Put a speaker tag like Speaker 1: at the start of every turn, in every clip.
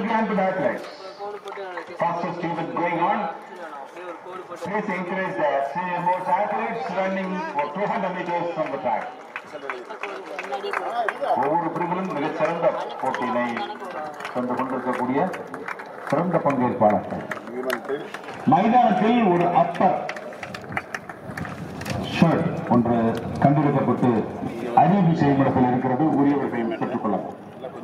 Speaker 1: behind the athletes. Fastest event going on. Please encourage the senior most athletes running for 200 meters from the track. ஒவ்வொரு பிரிவிலும் மிகச் சிறந்த போட்டியினை சென்று கொண்டிருக்கக்கூடிய சிறந்த பங்கேற்பாளர்கள் மைதானத்தில் ஒரு அப்பர் ஷர்ட் ஒன்று கண்டெடுக்கப்பட்டு அறிவு செய்யப்படத்தில் இருக்கிறது உரியவர்களையும் பெற்றுக் கொள்ளலாம்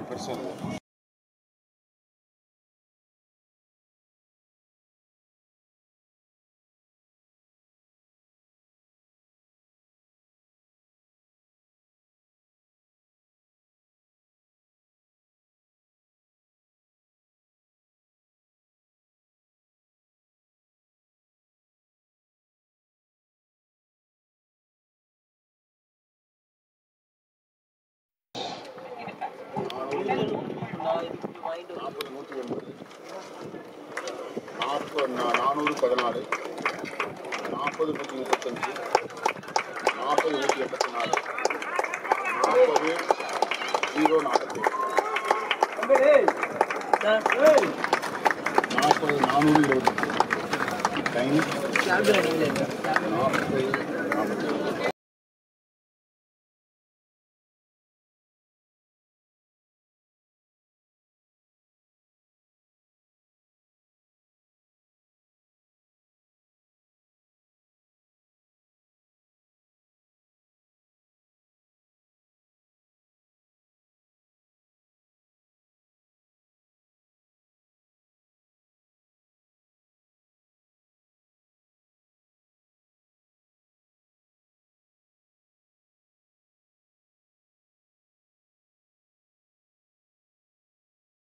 Speaker 2: நாற்பது நூற்றி எண்பது நாற்பது நானூறு பதினாறு நாற்பது நூற்றி முப்பத்தஞ்சு நாற்பது நூற்றி எண்பத்தி நாலு நாற்பது ஜீரோ நாற்பத்தி நாற்பது நானூறு இருபத்தஞ்சு டைம் நாற்பது